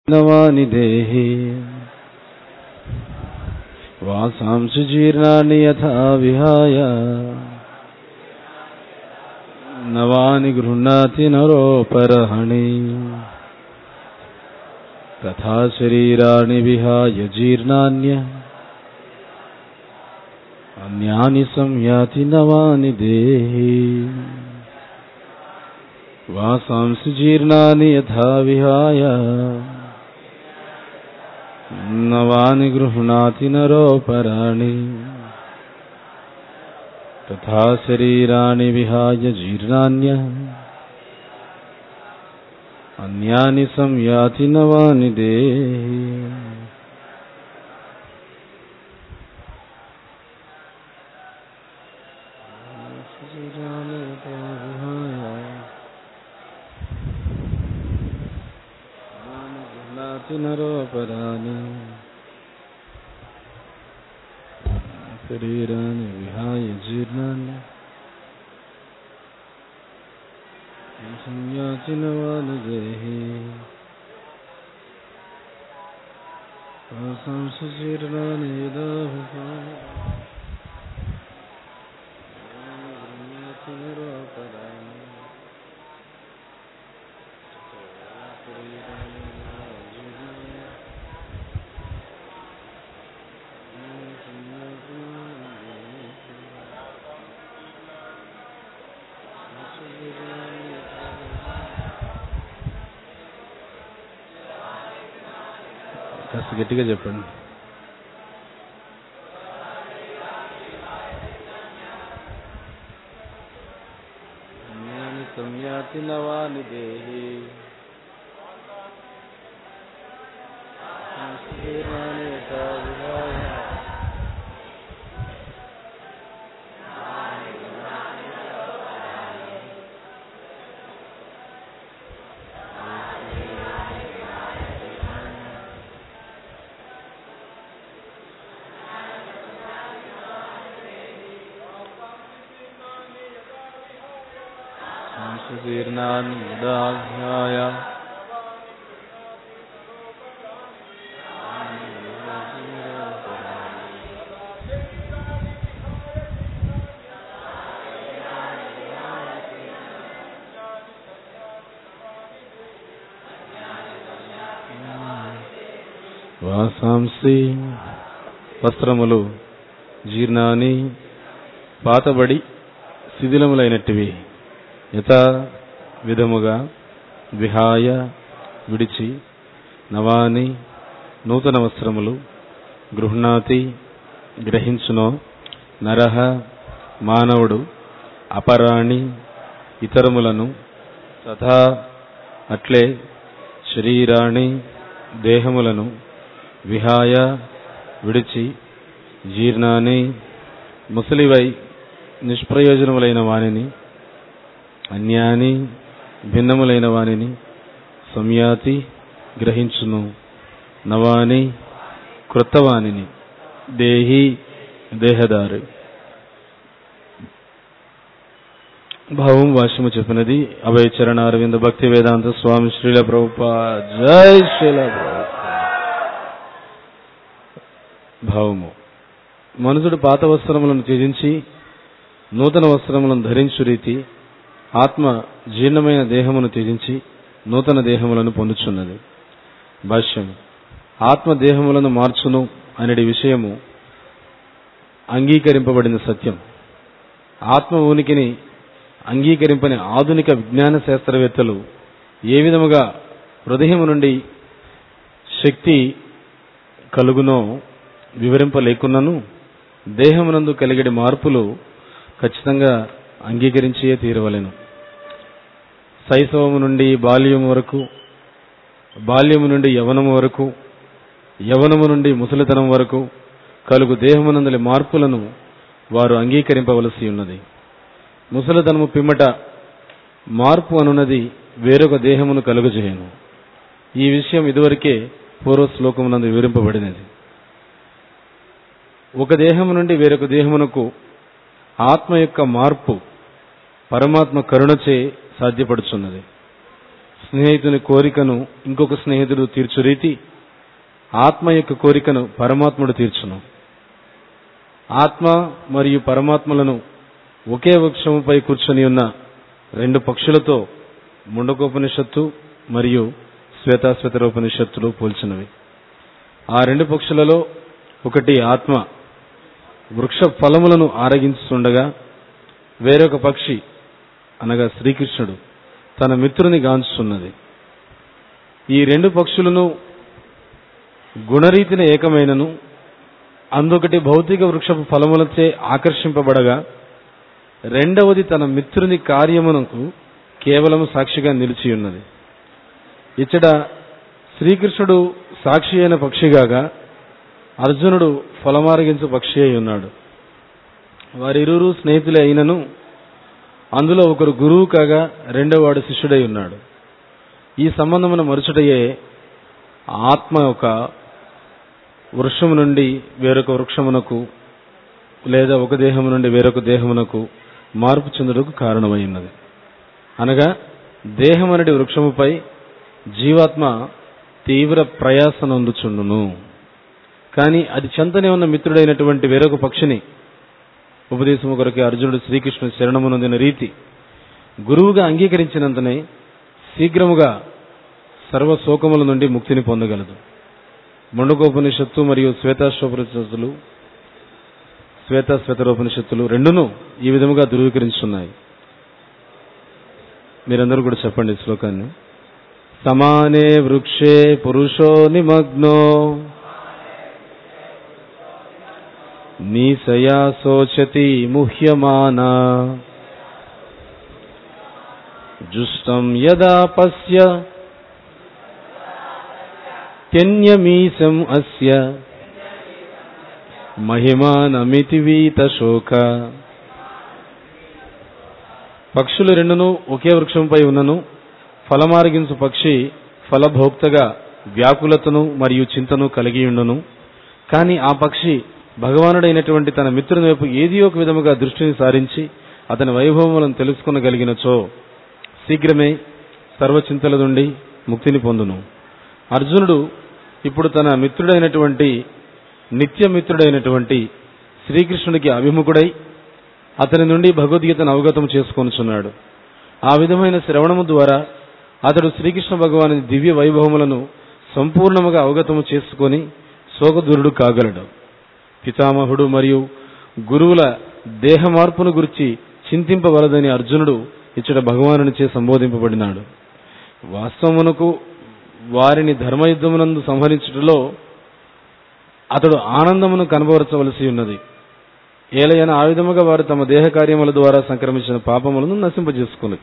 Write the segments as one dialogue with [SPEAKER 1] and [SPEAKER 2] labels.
[SPEAKER 1] నవాని దేహి వాసాంసి జీర్ణాని యథా విహాయ నవాని గృహ్ణాతి నరోపరహణి తథా శరీరాణి విహాయ జీర్ణాన్య అన్యాని సంయాతి నవాని దేహి వాసాంసి జీర్ణాని యథా విహాయ నవాని గృహ్ణాతి నరోపరాణి తథా శరీరాణి విహాయ జీర్ణాన్య అన్యాని సంయాతి నవాని దేహి నరోపరాణి శరీరాన్ని విహాయ జీర్ణాన్ని సంయాచిన వాని దేహి సంశీర్ణాన్ని కాస్త గట్టిగా చెప్పండి సంయాతి నవాని దేహి సంశీర్ణాన్ని యదాధ్యాయ వాసాంసి వస్త్రములు జీర్ణాని పాతబడి శిథిలములైనట్టివి యథ విధముగా విహాయ విడిచి నవాని నూతన వస్త్రములు గృహ్ణాతి గ్రహించునో నరహ మానవుడు అపరాణి ఇతరములను తథా అట్లే శరీరాణి దేహములను విహాయ విడిచి జీర్ణాన్ని ముసలివై నిష్ప్రయోజనములైన వానిని అన్యాని భిన్నములైన వానిని సంయాతి గ్రహించును నవాని క్రొత్తవానిని దేహి దేహదారు భావం భాష్యము చెప్పినది అభయ చరణ అరవింద భక్తి వేదాంత స్వామి శ్రీల ప్రభుపా జై శ్రీల భావము మనుషుడు పాత వస్త్రములను త్యజించి నూతన వస్త్రములను ధరించు రీతి ఆత్మ జీర్ణమైన దేహమును త్యజించి నూతన దేహములను పొందుచున్నది భాష్యం ఆత్మ దేహములను మార్చును అనేది విషయము అంగీకరింపబడిన సత్యం ఆత్మ ఉనికిని అంగీకరింపని ఆధునిక విజ్ఞాన శాస్త్రవేత్తలు ఏ విధముగా హృదయం నుండి శక్తి కలుగునో వివరింపలేకున్నను దేహమునందు కలిగడి మార్పులు ఖచ్చితంగా అంగీకరించే తీరవలెను శైశవము నుండి బాల్యము వరకు బాల్యము నుండి యవనము వరకు యవనము నుండి ముసలితనం వరకు కలుగు దేహమునందలి మార్పులను వారు అంగీకరింపవలసి ఉన్నది ముసలితనము పిమ్మట మార్పు అనున్నది వేరొక దేహమును కలుగజేయను ఈ విషయం ఇదివరకే పూర్వ శ్లోకమునందు వివరింపబడినది ఒక దేహము నుండి వేరొక దేహమునకు ఆత్మ యొక్క మార్పు పరమాత్మ కరుణచే సాధ్యపడుచున్నది స్నేహితుని కోరికను ఇంకొక స్నేహితుడు తీర్చు రీతి ఆత్మ యొక్క కోరికను పరమాత్ముడు తీర్చును ఆత్మ మరియు పరమాత్మలను ఒకే వృక్షముపై కూర్చొని ఉన్న రెండు పక్షులతో ముండకోపనిషత్తు మరియు శ్వేతాశ్వేతరోపనిషత్తులు పోల్చినవి ఆ రెండు పక్షులలో ఒకటి ఆత్మ వృక్ష ఫలములను ఆరగించుతుండగా వేరొక పక్షి అనగా శ్రీకృష్ణుడు తన మిత్రుని గాంచుతున్నది ఈ రెండు పక్షులను గుణరీతిన ఏకమైనను అందొకటి భౌతిక వృక్షపు ఫలములచే ఆకర్షింపబడగా రెండవది తన మిత్రుని కార్యమునకు కేవలం సాక్షిగా నిలిచి ఉన్నది ఇచ్చట శ్రీకృష్ణుడు సాక్షి అయిన పక్షిగాగా అర్జునుడు ఫలమారగించు పక్షి అయి ఉన్నాడు వారిరువురు స్నేహితులే అయినను అందులో ఒకరు గురువు కాగా రెండో వాడు శిష్యుడై ఉన్నాడు ఈ సంబంధమున మరుచుటయే ఆత్మ యొక్క వృక్షము నుండి వేరొక వృక్షమునకు లేదా ఒక దేహము నుండి వేరొక దేహమునకు మార్పు చెందుటకు కారణమై ఉన్నది అనగా దేహం అనేది వృక్షముపై జీవాత్మ తీవ్ర ప్రయాసనందుచుండును కానీ అది చెంతనే ఉన్న మిత్రుడైనటువంటి వేరొక పక్షిని ఉపదేశము కొరకే అర్జునుడు శ్రీకృష్ణుడు శరణమునందిన రీతి గురువుగా అంగీకరించినంతనే శీఘ్రముగా సర్వ శోకముల నుండి ముక్తిని పొందగలదు మండుకోపనిషత్తు మరియు శ్వేతాశ్వపనిషత్తులు శ్వేత శ్వేతరోపనిషత్తులు రెండును ఈ విధముగా ధృవీకరించున్నాయి మీరందరూ కూడా చెప్పండి ఈ శ్లోకాన్ని సమానే వృక్షే పురుషో నిమగ్నో నీసయా శోచతి ముహ్యమానా జుష్టం యదా పశ్య త్యన్యమీశం అస్య మహిమానమితి వీత శోక పక్షులు రెండును ఒకే వృక్షంపై ఉన్నను ఫలమార్గించు పక్షి ఫలభోక్తగా వ్యాకులతను మరియు చింతను కలిగి ఉండును కానీ ఆ పక్షి భగవానుడైనటువంటి తన మిత్రుని వైపు ఏది ఒక విధముగా దృష్టిని సారించి అతని వైభవములను తెలుసుకునగలిగినచో శీఘ్రమే సర్వచింతల నుండి ముక్తిని పొందును అర్జునుడు ఇప్పుడు తన మిత్రుడైనటువంటి నిత్యమిత్రుడైనటువంటి శ్రీకృష్ణుడికి అభిముఖుడై అతని నుండి భగవద్గీతను అవగతం చేసుకొనుచున్నాడు ఆ విధమైన శ్రవణము ద్వారా అతడు శ్రీకృష్ణ భగవాని దివ్య వైభవములను సంపూర్ణముగా అవగతము చేసుకొని శోకదూరుడు కాగలడు పితామహుడు మరియు గురువుల దేహ మార్పును గురించి చింతింపవలదని అర్జునుడు ఇచ్చట భగవానునిచే సంబోధింపబడినాడు వాస్తవమునకు వారిని ధర్మయుద్ధమునందు సంహరించుటలో అతడు ఆనందమును కనబరచవలసి ఉన్నది ఏలైన ఆ విధముగా వారు తమ దేహ కార్యముల ద్వారా సంక్రమించిన పాపములను నశింపజేసుకుని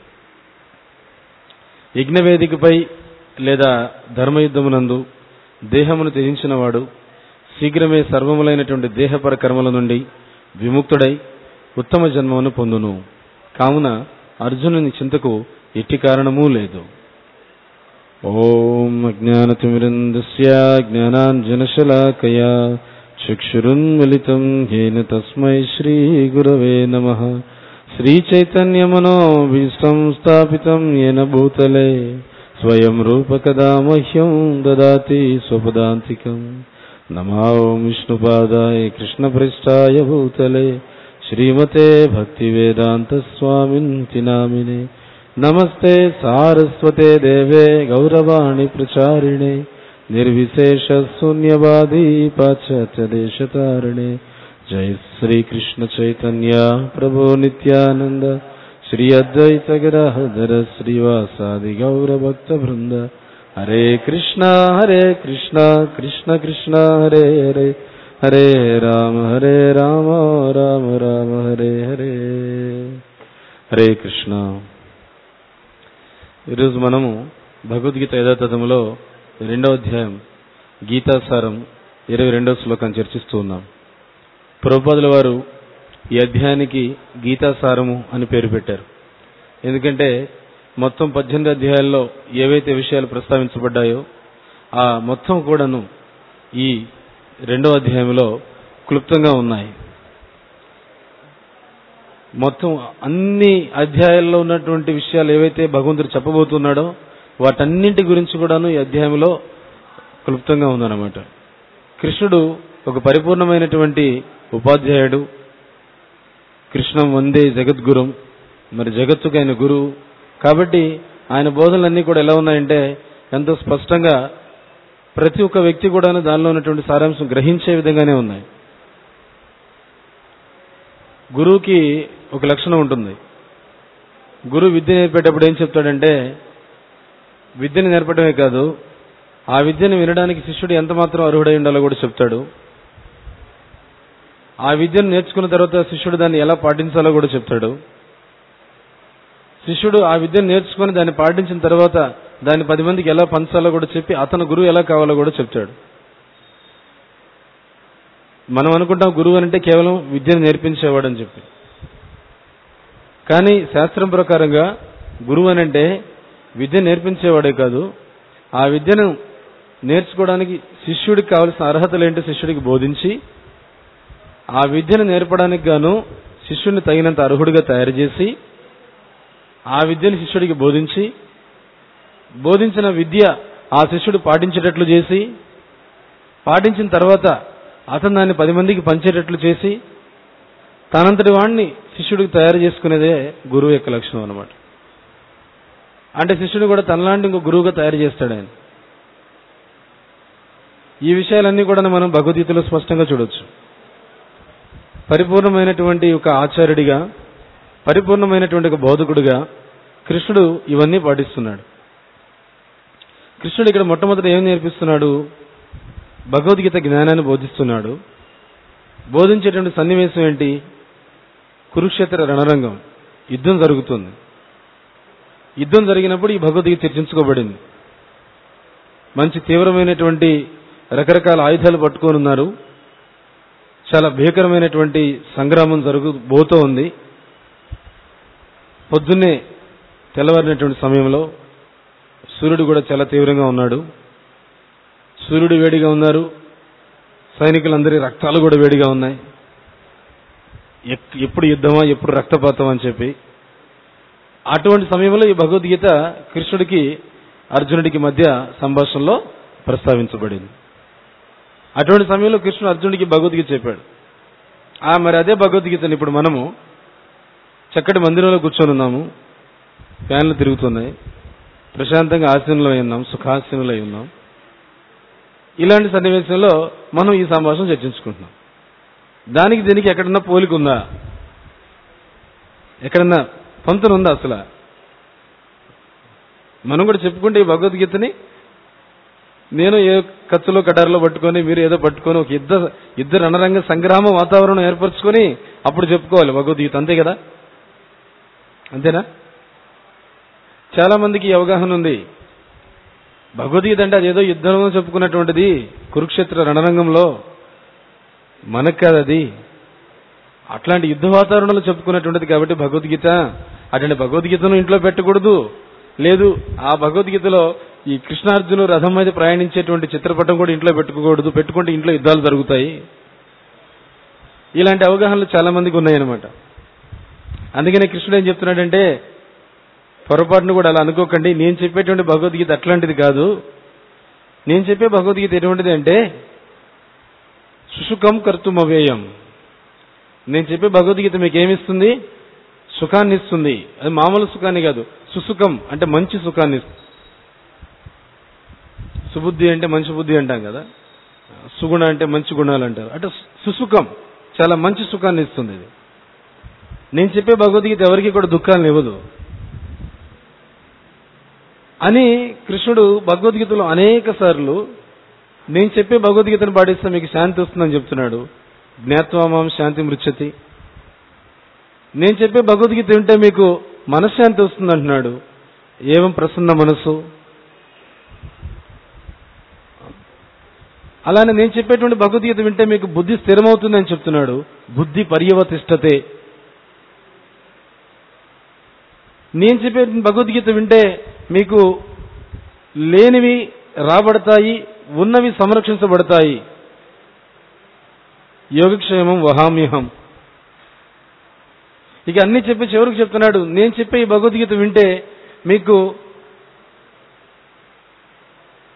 [SPEAKER 1] యజ్ఞవేదికపై లేదా ధర్మయుద్ధమునందు దేహమును త్యజించిన వాడు శీఘ్రమే సర్వములైనటువంటి దేహపర కర్మల నుండి విముక్తుడై ఉత్తమ జన్మమును పొందును కావున అర్జునుని చింతకు ఎట్టి కారణమూ లేదు ఓం అజ్ఞానతిమిరందస్య జ్ఞానాంజనశలాకయా చక్షురున్మిళితం येन తస్మై శ్రీగురవే నమః శ్రీచైతన్యమనోభీష్టం స్థాపితం येन భూతలే స్వయం రూపకదా మహ్యం దదాతి స్వపదాంతికం నమా ఓం విష్ణుపాదాయ కృష్ణపృష్ఠాయ భూతలే శ్రీమతే భక్తివేదాంతస్వామిన్తి నామినే నమస్తే సారస్వతే దేవే గౌరవాణి ప్రచారిణే నిర్విశేష శూన్యవాదీ పాశ్చాత్యదేశతారిణే జై శ్రీకృష్ణ చైతన్య ప్రభో నిత్యానంద శ్రీ అద్వైత గిరహధర శ్రీవాసాది గౌరభక్త బృంద హరే కృష్ణ హరే కృష్ణ కృష్ణ కృష్ణ హరే హరే హరే రామ హరే రామ రామ రామ హరే హరే హరే కృష్ణ ఈరోజు మనము భగవద్గీత యథాతథములో రెండవ అధ్యాయం గీతాసారం ఇరవై రెండవ శ్లోకం చర్చిస్తూ ఉన్నాం ప్రభుపాదుల వారు ఈ అధ్యాయానికి గీతాసారము అని పేరు పెట్టారు ఎందుకంటే మొత్తం పద్దెనిమిది అధ్యాయాల్లో ఏవైతే విషయాలు ప్రస్తావించబడ్డాయో ఆ మొత్తం కూడాను ఈ రెండవ అధ్యాయంలో క్లుప్తంగా ఉన్నాయి మొత్తం అన్ని అధ్యాయాల్లో ఉన్నటువంటి విషయాలు ఏవైతే భగవంతుడు చెప్పబోతున్నాడో వాటన్నింటి గురించి కూడాను ఈ అధ్యాయంలో క్లుప్తంగా ఉందన్నమాట కృష్ణుడు ఒక పరిపూర్ణమైనటువంటి ఉపాధ్యాయుడు కృష్ణం వందే జగద్గురం మరి జగత్తుకు ఆయన గురువు కాబట్టి ఆయన బోధనలన్నీ కూడా ఎలా ఉన్నాయంటే ఎంతో స్పష్టంగా ప్రతి ఒక్క వ్యక్తి కూడా దానిలో ఉన్నటువంటి సారాంశం గ్రహించే విధంగానే ఉన్నాయి గురువుకి ఒక లక్షణం ఉంటుంది గురువు విద్య నేర్పేటప్పుడు ఏం చెప్తాడంటే విద్యను నేర్పడమే కాదు ఆ విద్యను వినడానికి శిష్యుడు ఎంత మాత్రం అర్హుడై ఉండాలో కూడా చెప్తాడు ఆ విద్యను నేర్చుకున్న తర్వాత శిష్యుడు దాన్ని ఎలా పాటించాలో కూడా చెప్తాడు శిష్యుడు ఆ విద్యను నేర్చుకుని దాన్ని పాటించిన తర్వాత దాన్ని పది మందికి ఎలా పంచాలో కూడా చెప్పి అతను గురువు ఎలా కావాలో కూడా చెప్తాడు మనం అనుకుంటాం గురువు అంటే కేవలం విద్యను నేర్పించేవాడు అని చెప్పి కానీ శాస్త్రం ప్రకారంగా గురువు అనంటే విద్య నేర్పించేవాడే కాదు ఆ విద్యను నేర్చుకోవడానికి శిష్యుడికి కావలసిన అర్హతలు ఏంటో శిష్యుడికి బోధించి ఆ విద్యను నేర్పడానికి గాను శిష్యుడిని తగినంత అర్హుడిగా తయారు చేసి ఆ విద్యను శిష్యుడికి బోధించి బోధించిన విద్య ఆ శిష్యుడు పాటించేటట్లు చేసి పాటించిన తర్వాత అతను దాన్ని పది మందికి పంచేటట్లు చేసి తనంతటి వాడిని శిష్యుడికి తయారు చేసుకునేదే గురువు యొక్క లక్షణం అనమాట అంటే శిష్యుడు కూడా తనలాంటి ఇంకో గురువుగా తయారు చేస్తాడు ఆయన ఈ విషయాలన్నీ కూడా మనం భగవద్గీతలో స్పష్టంగా చూడొచ్చు పరిపూర్ణమైనటువంటి ఒక ఆచార్యుడిగా పరిపూర్ణమైనటువంటి ఒక బోధకుడిగా కృష్ణుడు ఇవన్నీ పాటిస్తున్నాడు కృష్ణుడు ఇక్కడ మొట్టమొదట ఏం నేర్పిస్తున్నాడు భగవద్గీత జ్ఞానాన్ని బోధిస్తున్నాడు బోధించేటువంటి సన్నివేశం ఏంటి కురుక్షేత్ర రణరంగం యుద్ధం జరుగుతుంది యుద్ధం జరిగినప్పుడు ఈ భగవద్గీత చర్చించుకోబడింది మంచి తీవ్రమైనటువంటి రకరకాల ఆయుధాలు పట్టుకొని ఉన్నారు చాలా భీకరమైనటువంటి సంగ్రామం జరుగుబోతూ ఉంది పొద్దున్నే తెల్లవారినటువంటి సమయంలో సూర్యుడు కూడా చాలా తీవ్రంగా ఉన్నాడు సూర్యుడు వేడిగా ఉన్నారు సైనికులందరి రక్తాలు కూడా వేడిగా ఉన్నాయి ఎక్- ఎప్పుడు యుద్ధమా ఎప్పుడు రక్తపాతం అని చెప్పి అటువంటి సమయంలో ఈ భగవద్గీత కృష్ణుడికి అర్జునుడికి మధ్య సంభాషణలో ప్రస్తావించబడింది అటువంటి సమయంలో కృష్ణుడు అర్జునుడికి భగవద్గీత చెప్పాడు ఆ మరి అదే భగవద్గీతని ఇప్పుడు మనము చక్కటి మందిరంలో కూర్చొని ఉన్నాము ఫ్యాన్లు తిరుగుతున్నాయి ప్రశాంతంగా ఆసీనులు అయి ఉన్నాం సుఖాసీనులై ఉన్నాం ఇలాంటి సన్నివేశంలో మనం ఈ సంభాషణ చర్చించుకుంటున్నాం దానికి దీనికి ఎక్కడన్నా పోలిక ఉందా ఎక్కడన్నా పొంతన ఉందా అసలు మనం కూడా చెప్పుకుంటే ఈ భగవద్గీతని నేను ఏ కత్తులో కటారులో పట్టుకొని మీరు ఏదో పట్టుకొని ఒక యుద్ధ యుద్ధ రణరంగ సంగ్రామ వాతావరణం ఏర్పరచుకొని అప్పుడు చెప్పుకోవాలి భగవద్గీత అంతే కదా అంతేనా చాలా మందికి ఈ అవగాహన ఉంది భగవద్గీత అంటే అదేదో యుద్ధంలో చెప్పుకున్నటువంటిది కురుక్షేత్ర రణరంగంలో మనకు కాదు అది అట్లాంటి యుద్ధ వాతావరణంలో చెప్పుకున్నటువంటిది కాబట్టి భగవద్గీత అటువంటి భగవద్గీతను ఇంట్లో పెట్టకూడదు లేదు ఆ భగవద్గీతలో ఈ కృష్ణార్జును రథం మీద ప్రయాణించేటువంటి చిత్రపటం కూడా ఇంట్లో పెట్టుకోకూడదు పెట్టుకుంటే ఇంట్లో యుద్ధాలు జరుగుతాయి ఇలాంటి అవగాహనలు చాలా మందికి ఉన్నాయన్నమాట అందుకనే కృష్ణుడు ఏం చెప్తున్నాడంటే పొరపాటును కూడా అలా అనుకోకండి నేను చెప్పేటువంటి భగవద్గీత అట్లాంటిది కాదు నేను చెప్పే భగవద్గీత ఎటువంటిది అంటే సుసుఖం కర్తుమవ్యయం నేను చెప్పే భగవద్గీత మీకు ఏమిస్తుంది సుఖాన్ని ఇస్తుంది అది మామూలు సుఖాన్ని కాదు సుసుఖం అంటే మంచి సుఖాన్ని ఇస్తుంది సుబుద్ధి అంటే మంచి బుద్ధి అంటాం కదా సుగుణ అంటే మంచి గుణాలు అంటారు అంటే సుసుఖం చాలా మంచి సుఖాన్ని ఇస్తుంది ఇది నేను చెప్పే భగవద్గీత ఎవరికి కూడా దుఃఖాలను ఇవ్వదు అని కృష్ణుడు భగవద్గీతలో అనేక సార్లు నేను చెప్పే భగవద్గీతను పాటిస్తే మీకు శాంతి వస్తుందని చెప్తున్నాడు జ్ఞాత్వామాం శాంతి మృచ్చతి నేను చెప్పే భగవద్గీత వింటే మీకు మనశ్శాంతి వస్తుంది అంటున్నాడు ఏవం ప్రసన్న మనసు అలానే నేను చెప్పేటువంటి భగవద్గీత వింటే మీకు బుద్ధి స్థిరమవుతుందని చెప్తున్నాడు బుద్ధి పర్యవతిష్టతే నేను చెప్పే భగవద్గీత వింటే మీకు లేనివి రాబడతాయి ఉన్నవి సంరక్షించబడతాయి యోగక్షేమం వహామ్యహం ఇక అన్ని చెప్పి చివరికి చెప్తున్నాడు నేను చెప్పే ఈ భగవద్గీత వింటే మీకు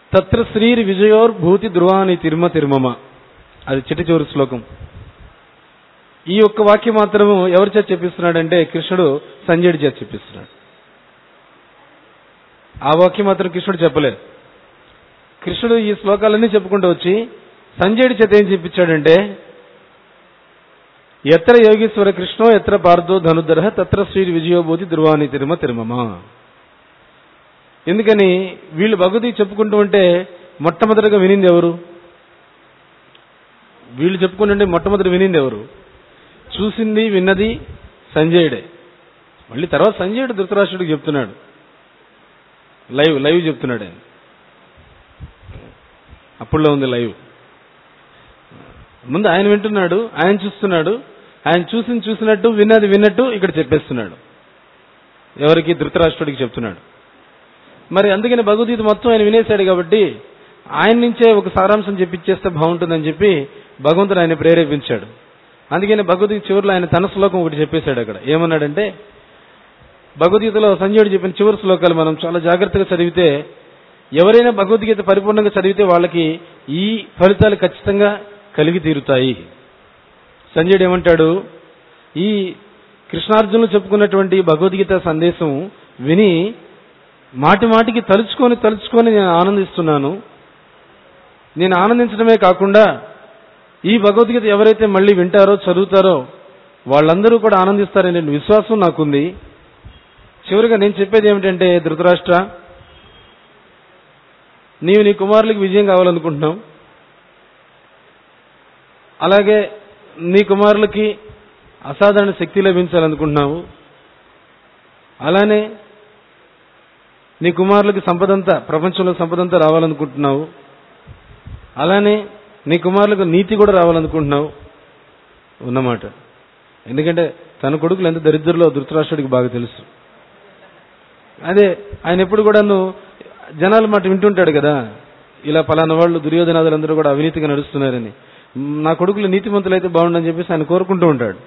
[SPEAKER 1] తత్ర శ్రీర్ విజయోర్ భూతి ధ్రువాని తిరుమ తిరుమమ అది చిట్ట చివరి శ్లోకం ఈ ఒక్క వాక్యం మాత్రము ఎవరి చేత చెప్పిస్తున్నాడంటే కృష్ణుడు సంజయుడి చేత చెప్పిస్తున్నాడు ఆ వాక్యం మాత్రం కృష్ణుడు చెప్పలేదు కృష్ణుడు ఈ శ్లోకాలన్నీ చెప్పుకుంటూ వచ్చి సంజయుడి చేత ఏం చెప్పించాడంటే ఎత్ర యోగీశ్వర కృష్ణో ఎత్ర పార్థో ధనుధర తత్ర శ్రీ విజయోభూతి ధ్రువాని తిరుమ తిరుమమ ఎందుకని వీళ్ళు భగవతి చెప్పుకుంటూ ఉంటే మొట్టమొదటిగా వినింది ఎవరు వీళ్ళు చెప్పుకుంటుంటే మొట్టమొదటి వినింది ఎవరు చూసింది విన్నది సంజయుడే మళ్ళీ తర్వాత సంజయుడు ధృతరాష్ట్రుడికి చెప్తున్నాడు లైవ్ లైవ్ చెప్తున్నాడు ఆయన అప్పుడులో ఉంది లైవ్ ముందు ఆయన వింటున్నాడు ఆయన చూస్తున్నాడు ఆయన చూసింది చూసినట్టు విన్నది విన్నట్టు ఇక్కడ చెప్పేస్తున్నాడు ఎవరికి ధృతరాష్ట్రుడికి చెప్తున్నాడు మరి అందుకని భగవద్గీత మొత్తం ఆయన వినేశాడు కాబట్టి ఆయన నుంచే ఒక సారాంశం చెప్పిచ్చేస్తే బాగుంటుందని చెప్పి భగవంతుడు ఆయన ప్రేరేపించాడు అందుకని భగవద్గీత చివరిలో ఆయన తన శ్లోకం ఒకటి చెప్పేశాడు అక్కడ ఏమన్నాడంటే భగవద్గీతలో సంజయుడు చెప్పిన చివరి శ్లోకాలు మనం చాలా జాగ్రత్తగా చదివితే ఎవరైనా భగవద్గీత పరిపూర్ణంగా చదివితే వాళ్ళకి ఈ ఫలితాలు ఖచ్చితంగా కలిగి తీరుతాయి సంజయుడు ఏమంటాడు ఈ కృష్ణార్జునులు చెప్పుకున్నటువంటి భగవద్గీత సందేశం విని మాటి మాటికి తలుచుకొని తలుచుకొని నేను ఆనందిస్తున్నాను నేను ఆనందించడమే కాకుండా ఈ భగవద్గీత ఎవరైతే మళ్ళీ వింటారో చదువుతారో వాళ్ళందరూ కూడా ఆనందిస్తారనే విశ్వాసం నాకుంది చివరిగా నేను చెప్పేది ఏమిటంటే ధృతరాష్ట్ర నీవు నీ కుమారులకు విజయం కావాలనుకుంటున్నావు అలాగే నీ కుమారులకి అసాధారణ శక్తి లభించాలనుకుంటున్నావు అలానే నీ కుమారులకి సంపదంతా ప్రపంచంలో సంపదంతా రావాలనుకుంటున్నావు అలానే నీ కుమారులకు నీతి కూడా రావాలనుకుంటున్నావు ఉన్నమాట ఎందుకంటే తన కొడుకులు ఎంత దరిద్రులో ధృతరాష్ట్రుడికి బాగా తెలుసు అదే ఆయన ఎప్పుడు కూడాను జనాల మాట వింటుంటాడు కదా ఇలా పలానా వాళ్ళు దుర్యోధనాదులందరూ కూడా అవినీతిగా నడుస్తున్నారని మ్, నా కొడుకులు నీతిమంతులు అయితే బాగుండని చెప్పేసి ఆయన కోరుకుంటూ ఉంటాడు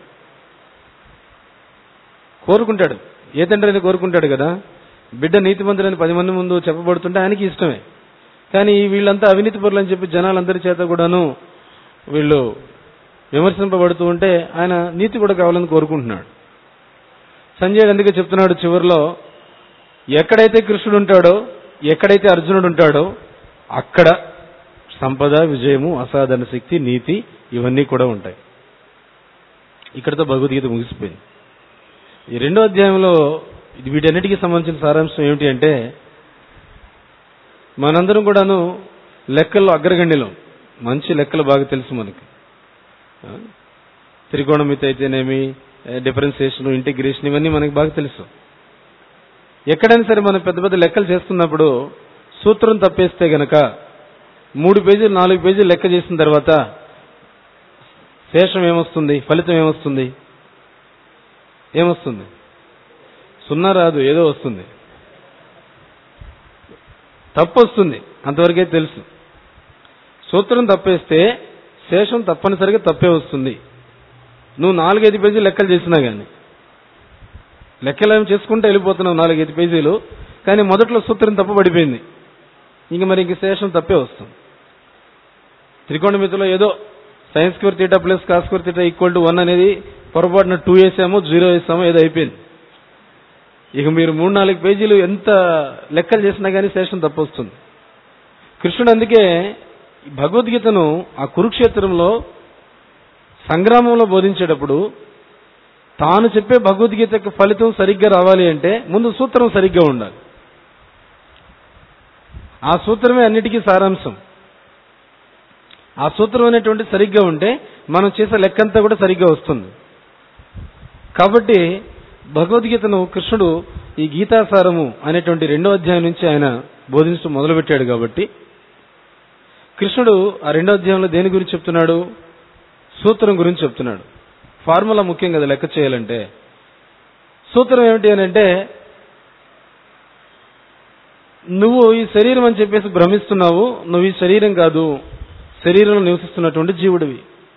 [SPEAKER 1] కోరుకుంటాడు ఏ తండ్రిని కోరుకుంటాడు కదా బిడ్డ నీతిమంతులని పది మంది ముందు చెప్పబడుతుంటే ఆయనకి ఇష్టమే కానీ వీళ్ళంతా అవినీతి పరులు అని చెప్పి జనాలందరి చేత కూడాను వీళ్ళు విమర్శింపబడుతూ ఉంటే ఆయన నీతి కూడా కావాలని కోరుకుంటున్నాడు సంజయ్ అందుకే చెప్తున్నాడు చివరిలో ఎక్కడైతే కృష్ణుడు ఉంటాడో ఎక్కడైతే అర్జునుడు ఉంటాడో అక్కడ సంపద విజయము అసాధారణ శక్తి నీతి ఇవన్నీ కూడా ఉంటాయి ఇక్కడతో భగవద్గీత ముగిసిపోయింది ఈ రెండో అధ్యాయంలో ఇది వీటన్నిటికీ సంబంధించిన సారాంశం ఏమిటి అంటే మనందరం కూడాను లెక్కల్లో అగ్రగణ్యులం మంచి లెక్కలు బాగా తెలుసు మనకి ఆ? త్రికోణమితి అయితేనేమి డిఫరెన్సియేషన్ ఇంటిగ్రేషన్ ఇవన్నీ మనకి బాగా తెలుసు ఎక్కడైనా సరే మనం పెద్ద పెద్ద లెక్కలు చేస్తున్నప్పుడు సూత్రం తప్పేస్తే గనక మూడు పేజీలు నాలుగు పేజీలు లెక్క చేసిన తర్వాత శేషం ఏమొస్తుంది ఫలితం ఏమొస్తుంది ఏమొస్తుంది సున్నా రాదు ఏదో వస్తుంది తప్పు వస్తుంది అంతవరకే తెలుసు సూత్రం తప్పేస్తే శేషం తప్పనిసరిగా తప్పే వస్తుంది నువ్వు నాలుగైదు పేజీలు లెక్కలు చేసినా కానీ లెక్కలు ఏమి చేసుకుంటే వెళ్ళిపోతున్నావు నాలుగైదు పేజీలు కానీ మొదట్లో సూత్రం తప్పు పడిపోయింది ఇంక మరి ఇంక శేషం తప్పే వస్తుంది త్రికోణమితిలో ఏదో sines square theta plus cos square theta equal to one అనేది పొరపాటున టూ వేసామో జీరో వేసామో ఏదో అయిపోయింది ఇక మీరు మూడు నాలుగు పేజీలు ఎంత లెక్కలు చేసినా కానీ శేషం తప్పు వస్తుంది కృష్ణుడు అందుకే ఈ భగవద్గీతను ఆ కురుక్షేత్రంలో సంగ్రామంలో బోధించేటప్పుడు తాను చెప్పే భగవద్గీత యొక్క ఫలితం సరిగ్గా రావాలి అంటే ముందు సూత్రం సరిగ్గా ఉండాలి ఆ సూత్రమే అన్నిటికీ సారాంశం ఆ సూత్రం అనేటువంటి సరిగ్గా ఉంటే మనం చేసే లెక్కంతా కూడా సరిగ్గా వస్తుంది కాబట్టి భగవద్గీతను కృష్ణుడు ఈ గీతాసారము అనేటువంటి రెండో అధ్యాయం నుంచి ఆయన బోధించడం మొదలుపెట్టాడు కాబట్టి కృష్ణుడు ఆ రెండో అధ్యాయంలో దేని గురించి చెప్తున్నాడు సూత్రం గురించి చెప్తున్నాడు ఫార్ములా ముఖ్యం కదా లెక్క చేయాలంటే సూత్రం ఏమిటి అని అంటే నువ్వు ఈ శరీరం అని చెప్పేసి భ్రమిస్తున్నావు నువ్వు ఈ శరీరం కాదు శరీరంలో నివసిస్తున్నటువంటి జీవుడివి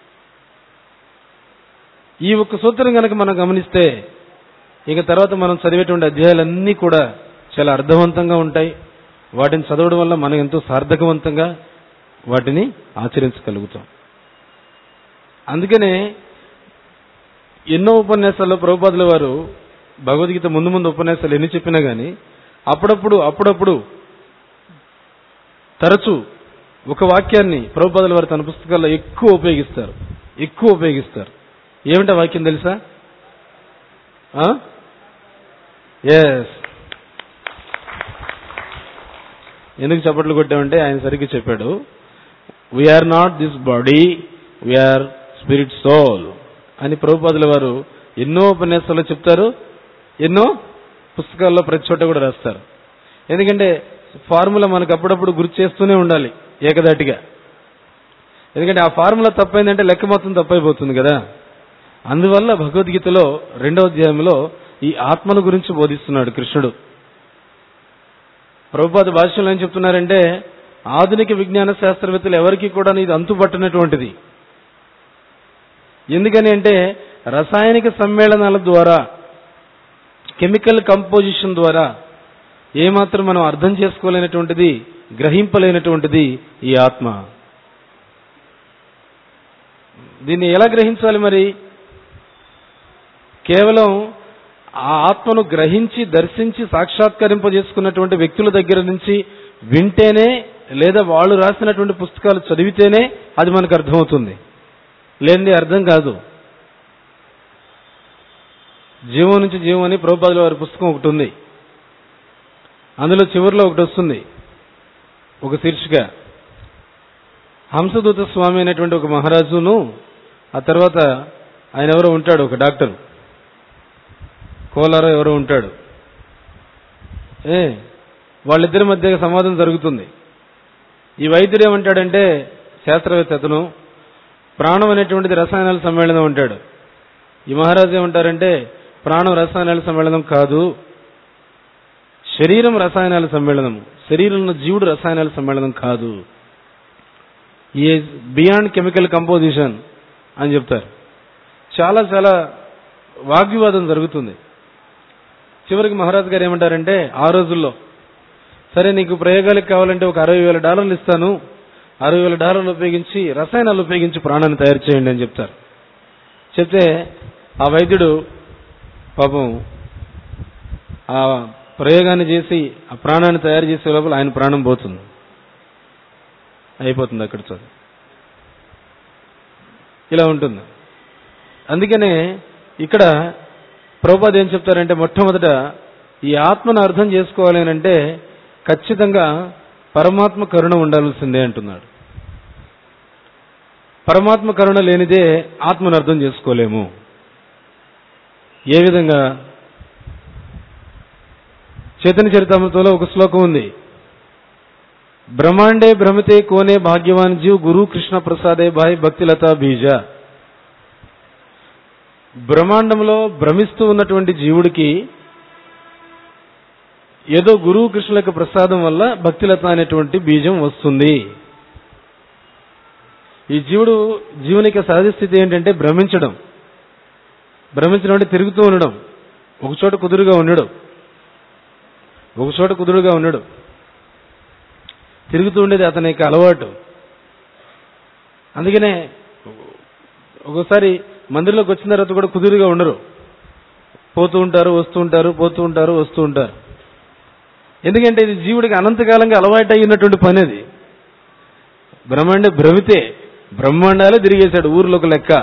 [SPEAKER 1] ఈ ఒక్క సూత్రం కనుక మనం గమనిస్తే ఇక తర్వాత మనం చదివేటువంటి అధ్యాయాలన్నీ కూడా చాలా అర్థవంతంగా ఉంటాయి వాటిని చదవడం వల్ల మనం ఎంతో సార్థకవంతంగా వాటిని ఆచరించగలుగుతాం అందుకనే ఎన్నో ఉపన్యాసాల్లో ప్రభుపాదుల వారు భగవద్గీత ముందు ముందు ఉపన్యాసాలు ఎన్ని చెప్పినా గానీ అప్పుడప్పుడు అప్పుడప్పుడు తరచూ ఒక వాక్యాన్ని ప్రభుపాదుల వారు తన పుస్తకాల్లో ఎక్కువ ఉపయోగిస్తారు ఎక్కువ ఉపయోగిస్తారు ఏమిటా వాక్యం తెలుసా ఎస్ ఎందుకు చప్పట్లు కొట్టామంటే ఆయన సరిగ్గా చెప్పాడు we're not this body we're spirit soul అని ప్రభుపాదుల వారు ఎన్నో ఉపన్యాసాల్లో చెప్తారు ఎన్నో పుస్తకాల్లో ప్రతి చోట కూడా రాస్తారు ఎందుకంటే ఫార్ములా మనకు అప్పుడప్పుడు గుర్తు చేస్తూనే ఉండాలి ఏకదాటిగా ఎందుకంటే ఆ ఫార్ములా తప్పైందంటే లెక్క మొత్తం తప్పైపోతుంది కదా అందువల్ల భగవద్గీతలో రెండవ అధ్యాయంలో ఈ ఆత్మను గురించి బోధిస్తున్నాడు కృష్ణుడు ప్రభుపాద భాష్యంలో ఏం చెప్తున్నారంటే ఆధునిక విజ్ఞాన శాస్త్రవేత్తలు ఎవరికి కూడా ఇది అంతుపట్టినటువంటిది ఎందుకని అంటే రసాయనిక సమ్మేళనాల ద్వారా కెమికల్ కంపోజిషన్ ద్వారా ఏమాత్రం మనం అర్థం చేసుకోలేనటువంటిది గ్రహింపలేనటువంటిది ఈ ఆత్మ దీన్ని ఎలా గ్రహించాలి మరి కేవలం ఆ ఆత్మను గ్రహించి దర్శించి సాక్షాత్కరింపజేసుకున్నటువంటి వ్యక్తుల దగ్గర నుంచి వింటేనే లేదా వాళ్ళు రాసినటువంటి పుస్తకాలు చదివితేనే అది మనకు అర్థమవుతుంది లేనిది అర్థం కాదు జీవం నుంచి జీవం అని ప్రభుపాదుల వారి పుస్తకం ఒకటి ఉంది అందులో చివరిలో ఒకటి వస్తుంది ఒక శీర్షిక హంసదూత స్వామి అనేటువంటి ఒక మహారాజును ఆ తర్వాత ఆయన ఎవరో ఉంటాడు ఒక డాక్టర్ కోలారో ఎవరో ఉంటాడు ఏ వాళ్ళిద్దరి మధ్య సంవాదం జరుగుతుంది ఈ వైద్యుడు ఏమంటాడంటే శాస్త్రవేత్త అతను ప్రాణం అనేటువంటిది రసాయనాల సమ్మేళనం ఉంటాడు ఈ మహారాజు ఏమంటారంటే ప్రాణం రసాయనాల సమ్మేళనం కాదు శరీరం రసాయనాల సమ్మేళనం శరీరంలో జీవుడు రసాయనాల సమ్మేళనం కాదు ఈజ్ బియాండ్ కెమికల్ కంపోజిషన్ అని చెప్తారు చాలా చాలా వాగ్వివాదం జరుగుతుంది చివరికి మహారాజ్ గారు ఏమంటారంటే ఆ రోజుల్లో సరే నీకు ప్రయోగాలకు కావాలంటే ఒక అరవై వేల డాలర్లు ఇస్తాను అరవై వేల డాలర్లు ఉపయోగించి రసాయనాలు ఉపయోగించి ప్రాణాన్ని తయారు చేయండి అని చెప్తారు చెప్తే ఆ వైద్యుడు పాపం ఆ ప్రయోగాన్ని చేసి ఆ ప్రాణాన్ని తయారు చేసే లోపల ఆయన ప్రాణం పోతుంది అయిపోతుంది అక్కడ చదువు ఇలా ఉంటుంది అందుకనే ఇక్కడ ప్రభుపాద ఏం చెప్తారంటే మొట్టమొదట ఈ ఆత్మను అర్థం చేసుకోవాలి అని అంటే ఖచ్చితంగా పరమాత్మ కరుణ ఉండాల్సిందే అంటున్నాడు పరమాత్మ కరుణ లేనిదే ఆత్మను అర్థం చేసుకోలేము ఏ విధంగా చైతన్య చరితామృతంలో ఒక శ్లోకం ఉంది బ్రహ్మాండే భ్రమితే కోనే భాగ్యవాన్ జీవ్ గురు కృష్ణ ప్రసాదే భాయ్ భక్తిలతా బీజ బ్రహ్మాండంలో భ్రమిస్తూ ఉన్నటువంటి జీవుడికి ఏదో గురువు కృష్ణుల యొక్క ప్రసాదం వల్ల భక్తిలత అనేటువంటి బీజం వస్తుంది ఈ జీవుడు జీవునికి సహజ స్థితి ఏంటంటే భ్రమించడం భ్రమించడం అంటే తిరుగుతూ ఉండడం ఒక చోట కుదురుగా ఉండడం ఒక చోట కుదురుగా ఉండడు తిరుగుతూ ఉండేది అతని యొక్క అలవాటు అందుకనే ఒకసారి మందిరంలోకి వచ్చిన తర్వాత కూడా కుదురుగా ఉండరు పోతూ ఉంటారు వస్తూ ఉంటారు పోతూ ఉంటారు వస్తూ ఉంటారు ఎందుకంటే ఇది జీవుడికి అనంతకాలంగా అలవాటు అయినటువంటి పని అది బ్రహ్మాండ భ్రమితే బ్రహ్మాండాలే తిరిగేశాడు ఊర్లో ఒక లెక్క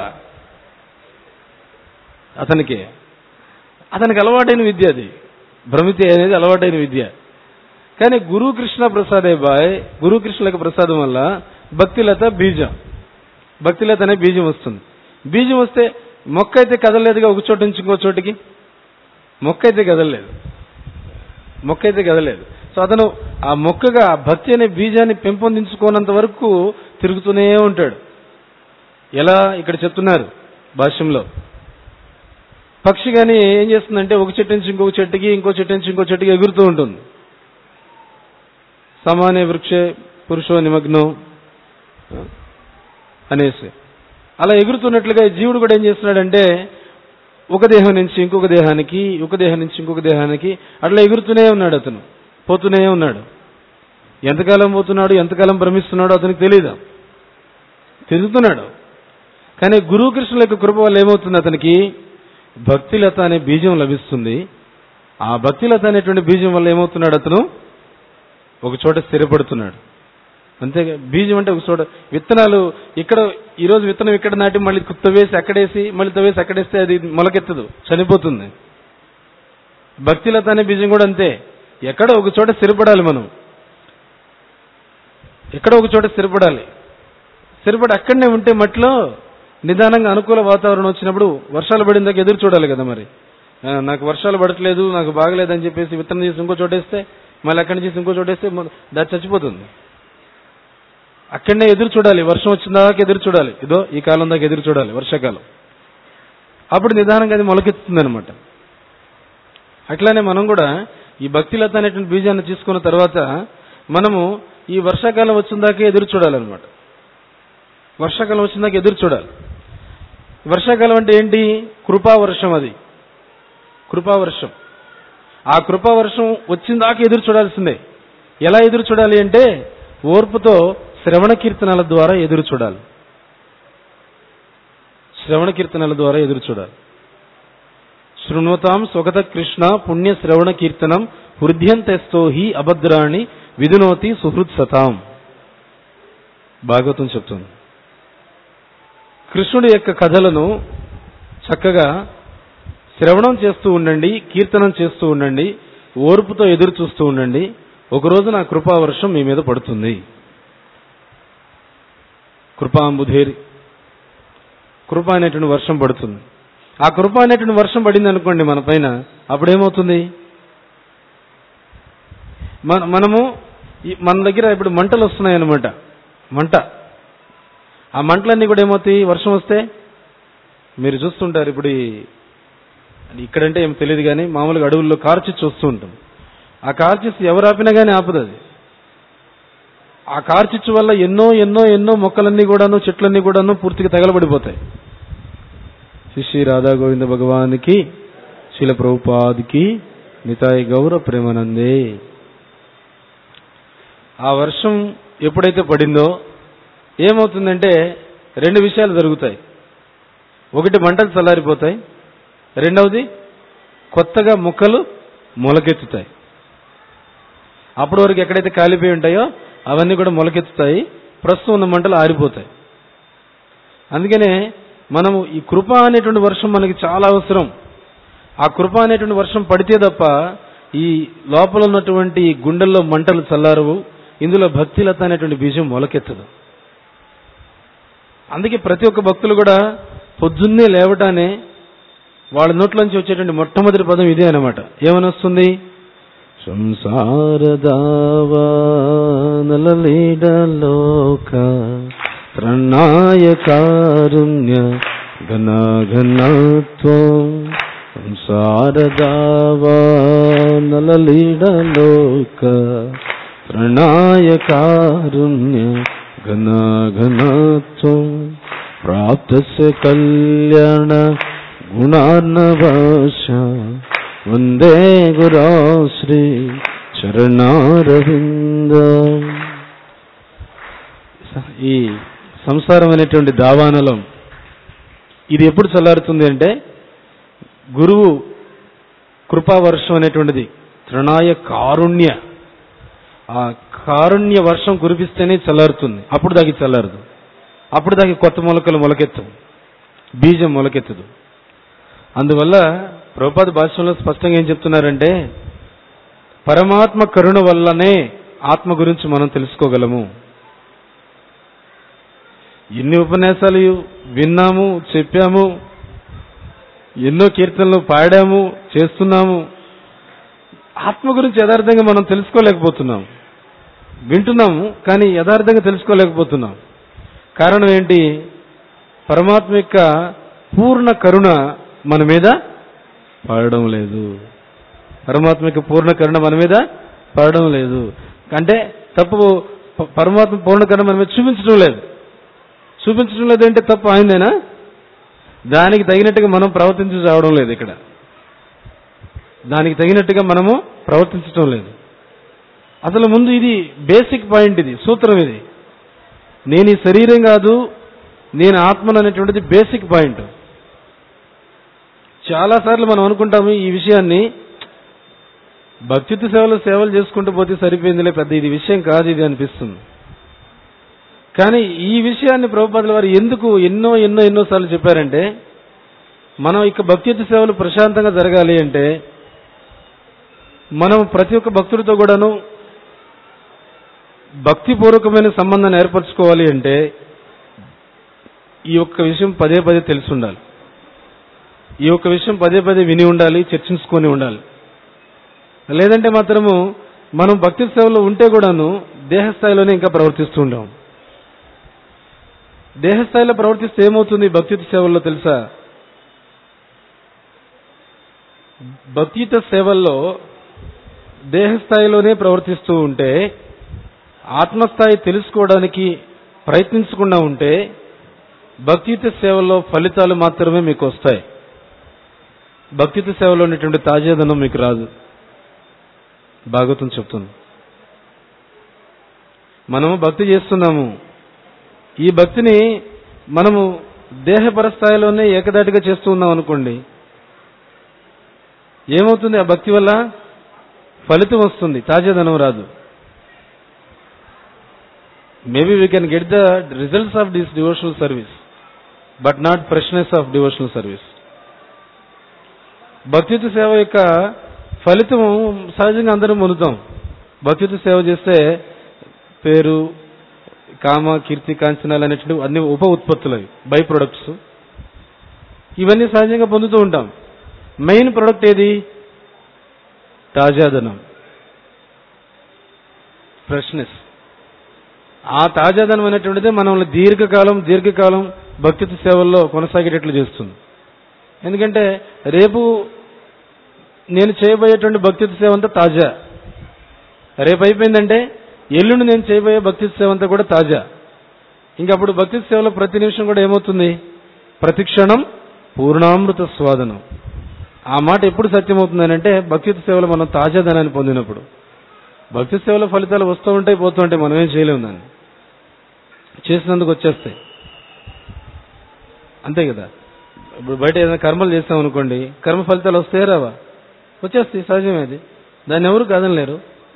[SPEAKER 1] అతనికి అతనికి అలవాటైన విద్య అది భ్రమితే అనేది అలవాటైన విద్య కానీ గురు కృష్ణ ప్రసాదే బాయ్ గురు కృష్ణులకు ప్రసాదం వల్ల భక్తిలత బీజం భక్తిలత అనే బీజం వస్తుంది బీజం వస్తే మొక్క అయితే కదలలేదుగా ఒక చోట నుంచి ఇంకో చోటికి మొక్క అయితే కదలలేదు మొక్క అయితే కదలేదు సో అతను ఆ మొక్కగా ఆ భక్తి అనే బీజాన్ని పెంపొందించుకోనంత వరకు తిరుగుతూనే ఉంటాడు ఎలా ఇక్కడ చెప్తున్నారు భాష్యంలో పక్షి కానీ ఏం చేస్తుందంటే ఒక చెట్టు నుంచి ఇంకొక చెట్టుకి ఇంకో చెట్టు నుంచి ఇంకో చెట్టుకి ఎగురుతూ ఉంటుంది సమానే వృక్షే పురుషో నిమగ్నం అనేసి అలా ఎగురుతున్నట్లుగా ఈ జీవుడు కూడా ఏం చేస్తున్నాడంటే ఒక దేహం నుంచి ఇంకొక దేహానికి ఒక దేహం నుంచి ఇంకొక దేహానికి అట్లా ఎగురుతూనే ఉన్నాడు అతను పోతూనే ఉన్నాడు ఎంతకాలం పోతున్నాడు ఎంతకాలం భ్రమిస్తున్నాడో అతనికి తెలియదు తిరుగుతున్నాడు కానీ గురువు కృష్ణుల యొక్క కృప వల్ల ఏమవుతుంది అతనికి భక్తిలత అనే బీజం లభిస్తుంది ఆ భక్తిలత అనేటువంటి బీజం వల్ల ఏమవుతున్నాడు అతను ఒక చోట స్థిరపడుతున్నాడు అంతే బీజం అంటే ఒక చోట విత్తనాలు ఇక్కడ ఈ రోజు విత్తనం ఇక్కడ నాటి మళ్ళీ తవ్వేసి అక్కడేసి మళ్ళీ తవ్వేసి అక్కడేస్తే అది మొలకెత్తదు చనిపోతుంది భక్తిలత అనే బీజం కూడా అంతే ఎక్కడో ఒక చోట స్థిరపడాలి మనం ఎక్కడో ఒక చోట స్థిరపడాలి స్థిరపడి అక్కడనే ఉంటే మట్లో నిదానంగా అనుకూల వాతావరణం వచ్చినప్పుడు వర్షాలు పడిన దాకా ఎదురు చూడాలి కదా మరి ఆ, నాకు వర్షాలు పడట్లేదు నాకు బాగలేదని చెప్పేసి విత్తనం చేసి ఇంకో చోటేస్తే మళ్ళీ అక్కడి నుంచి ఇంకో చోటేస్తే మొ- దాది చచ్చిపోతుంది అక్కడనే ఎదురు చూడాలి వర్షం వచ్చిన దాకా ఎదురు చూడాలి ఇదో ఈ కాలం దాకా ఎదురు చూడాలి వర్షాకాలం అప్పుడు నిదానంగా అది మొలకెత్తుతుంది అనమాట అట్లానే మనం కూడా ఈ భక్తిలత అనేటువంటి బీజాన్ని తీసుకున్న తర్వాత మనము ఈ వర్షాకాలం వచ్చిన దాకా ఎదురు చూడాలన్నమాట వర్షాకాలం వచ్చిన దాకా ఎదురు చూడాలి వర్షాకాలం అంటే ఏంటి కృపావర్షం అది కృపావర్షం ఆ కృపావర్షం వచ్చిన దాకా ఎదురు చూడాల్సిందే ఎలా ఎదురు చూడాలి అంటే ఓర్పుతో శ్రవణ కీర్తనల ద్వారా ఎదురు చూడాలి శ్రవణ కీర్తనల ద్వారా ఎదురు చూడాలి శృణోతాం స్వగత కృష్ణ పుణ్య శ్రవణ కీర్తనం హృదయంతెస్తో హి అభద్రాణి విధునోతి సుహృత్ సతాం భాగవతం చెప్తుంది కృష్ణుడి యొక్క కథలను చక్కగా శ్రవణం చేస్తూ ఉండండి కీర్తనం చేస్తూ ఉండండి ఓర్పుతో ఎదురు చూస్తూ ఉండండి ఒకరోజు నా కృపావర్షం మీ మీద పడుతుంది కృపాంబుధేరి కృప అనేటువంటి వర్షం పడుతుంది ఆ కృప అనేటువంటి వర్షం పడింది అనుకోండి మన పైన అప్పుడేమవుతుంది మన మనము ఈ- మన దగ్గర ఇప్పుడు మంటలు వస్తున్నాయి అనమాట మంట ఆ మంటలన్నీ కూడా ఏమవుతాయి వర్షం వస్తే మీరు చూస్తుంటారు ఇప్పుడు ఈ- ఇక్కడంటే ఏం తెలియదు కానీ మామూలుగా అడవుల్లో కార్చిచ్చు వస్తూ ఉంటాం ఆ కార్చిచ్చు ఎవరు ఆపినా కానీ ఆపదు అది ఆ కార్చిచ్చు వల్ల ఎన్నో ఎన్నో ఎన్నో మొక్కలన్నీ కూడాను చెట్లన్నీ కూడాను పూర్తిగా తగలబడిపోతాయి శ్రీ శ్రీ రాధా గోవింద భగవానికి శీల ప్రభుపాదికి నితాయి గౌర ప్రేమానందే ఆ వర్షం ఎప్పుడైతే పడిందో ఏమవుతుందంటే రెండు విషయాలు జరుగుతాయి ఒకటి మంటలు చల్లారిపోతాయి రెండవది కొత్తగా మొక్కలు మొలకెత్తుతాయి అప్పటి వరకు ఎక్కడైతే కాలిపోయి ఉంటాయో అవన్నీ కూడా మొలకెత్తుతాయి ప్రస్తుతం ఉన్న మంటలు ఆరిపోతాయి అందుకనే మనము ఈ కృప అనేటువంటి వర్షం మనకి చాలా అవసరం ఆ కృప అనేటువంటి వర్షం పడితే తప్ప ఈ లోపల ఉన్నటువంటి ఈ గుండెల్లో మంటలు చల్లారవు ఇందులో భక్తిలత అనేటువంటి బీజం మొలకెత్తదు అందుకే ప్రతి ఒక్క భక్తులు కూడా పొద్దున్నే లేవటానే వాళ్ళ నోట్లోంచి వచ్చేటువంటి మొట్టమొదటి పదం ఇదే అనమాట ఏమని వస్తుంది సంసారదావానలీడలోక త్రణాయ కారుణ్య ఘనఘనత్వం సంసారదావానలీడలోక త్రణాయ కారుణ్య ఘనఘనత్వం ప్రాప్తస్య కళ్యాణ గుణార్ణవాస వందే గురాశ్రీ చరణారవింద ఈ సంసారం అనేటువంటి దావానలం ఇది ఎప్పుడు చల్లారుతుంది అంటే గురువు కృపావర్షం అనేటువంటిది తృణాయ కారుణ్య ఆ కారుణ్య వర్షం కురిపిస్తేనే చల్లారుతుంది అప్పుడు దాకి చల్లారదు అప్పుడు దాకి కొత్త మొలకలు మొలకెత్తవు బీజం మొలకెత్తదు అందువల్ల ప్రభుపాద భాష్యంలో స్పష్టంగా ఏం చెప్తున్నారంటే పరమాత్మ కరుణ వల్లనే ఆత్మ గురించి మనం తెలుసుకోగలము ఎన్ని ఉపన్యాసాలు విన్నాము చెప్పాము ఎన్నో కీర్తనలు పాడాము చేస్తున్నాము ఆత్మ గురించి యథార్థంగా మనం తెలుసుకోలేకపోతున్నాం వింటున్నాము కానీ యథార్థంగా తెలుసుకోలేకపోతున్నాం కారణం ఏంటి పరమాత్మ యొక్క పూర్ణ కరుణ మన మీద పడడం లేదు పరమాత్మ యొక్క పూర్ణ కరుణ మన మీద పడడం లేదు అంటే తప్పు ప- పరమాత్మ పూర్ణ కరుణ మన మీద చూపించడం లేదు చూపించడం లేదంటే తప్పు ఆయనదేనా దానికి తగినట్టుగా మనం ప్రవర్తించి రావడం లేదు ఇక్కడ దానికి తగినట్టుగా మనము ప్రవర్తించడం లేదు అసలు ముందు ఇది బేసిక్ పాయింట్ ఇది సూత్రం ఇది నేను ఈ శరీరం కాదు నేను ఆత్మను అనేటువంటిది బేసిక్ పాయింట్ చాలాసార్లు మనం అనుకుంటాము ఈ విషయాన్ని భక్తిత్వ సేవలు సేవలు చేసుకుంటూ పోతే సరిపోయిందిలే పెద్ద ఇది విషయం కాదు ఇది అనిపిస్తుంది కానీ ఈ విషయాన్ని ప్రభుపాదుల వారు ఎందుకు ఎన్నో ఎన్నో ఎన్నో సార్లు చెప్పారంటే మనం ఇక భక్తిత్వ సేవలు ప్రశాంతంగా జరగాలి అంటే మనం ప్రతి ఒక్క భక్తుడితో కూడాను భక్తిపూర్వకమైన సంబంధాన్ని ఏర్పరచుకోవాలి అంటే ఈ ఒక్క విషయం పదే పదే తెలిసి ఉండాలి ఈ ఒక్క విషయం పదే పదే విని ఉండాలి చర్చించుకొని ఉండాలి లేదంటే మాత్రము మనం భక్తి సేవలో ఉంటే కూడాను దేహస్థాయిలోనే ఇంకా ప్రవర్తిస్తూ ఉంటాం దేహస్థాయిలో ప్రవర్తిస్తే ఏమవుతుంది భక్తియుత సేవల్లో తెలుసా భక్తియుత సేవల్లో దేహస్థాయిలోనే ప్రవర్తిస్తూ ఉంటే ఆత్మస్థాయి తెలుసుకోవడానికి ప్రయత్నించకుండా ఉంటే భక్తియుత సేవల్లో ఫలితాలు మాత్రమే మీకు వస్తాయి భక్తియుత సేవలో ఉన్నటువంటి తాజాదనం మీకు రాదు భాగవతం చెప్తుంది మనము భక్తి చేస్తున్నాము ఈ భక్తిని మనము దేహపర స్థాయిలోనే ఏకదాటిగా చేస్తూ ఉన్నాం అనుకోండి ఏమవుతుంది ఆ భక్తి వల్ల ఫలితం వస్తుంది తాజాదనం రాదు maybe we can get the results of this devotional service but not freshness of devotional service భక్తియుత సేవ యొక్క ఫలితం సహజంగా అందరం పొందుతాం భక్తియుత సేవ చేస్తే పేరు కామ కీర్తి కాంచనాలు అనేటువంటి అన్ని ఉప ఉత్పత్తులు అవి బై ప్రొడక్ట్స్ ఇవన్నీ సహజంగా పొందుతూ ఉంటాం మెయిన్ ప్రొడక్ట్ ఏది తాజాదనం ఫ్రెష్నెస్ ఆ తాజాదనం అనేటువంటిది మనల్ని దీర్ఘకాలం దీర్ఘకాలం భక్తిత సేవల్లో కొనసాగేటట్లు చేస్తుంది ఎందుకంటే రేపు నేను చేయబోయేటువంటి భక్తిత సేవ అంతా తాజా రేపు అయిపోయిందంటే ఎల్లుండి నేను చేయబోయే భక్తిత సేవ అంతా కూడా తాజా ఇంకా అప్పుడు భక్తిత సేవలో ప్రతి నిమిషం కూడా ఏమవుతుంది ప్రతి క్షణం పూర్ణామృత స్వాదనం ఆ మాట ఎప్పుడు సత్యమవుతుంది అంటే భక్తిత సేవలో మనం తాజాదనాన్ని పొందినప్పుడు భక్తి సేవల ఫలితాలు వస్తూ ఉంటాయి పోతూ ఉంటాయి మనం ఏం చేయలేము దాన్ని చేసినందుకు వచ్చేస్తాయి అంతే కదా ఇప్పుడు బయట ఏదైనా కర్మలు చేస్తాం అనుకోండి కర్మ ఫలితాలు వస్తాయి రావా వచ్చేస్తాయి సహజమే అది దాన్ని ఎవరు కాదనలేరు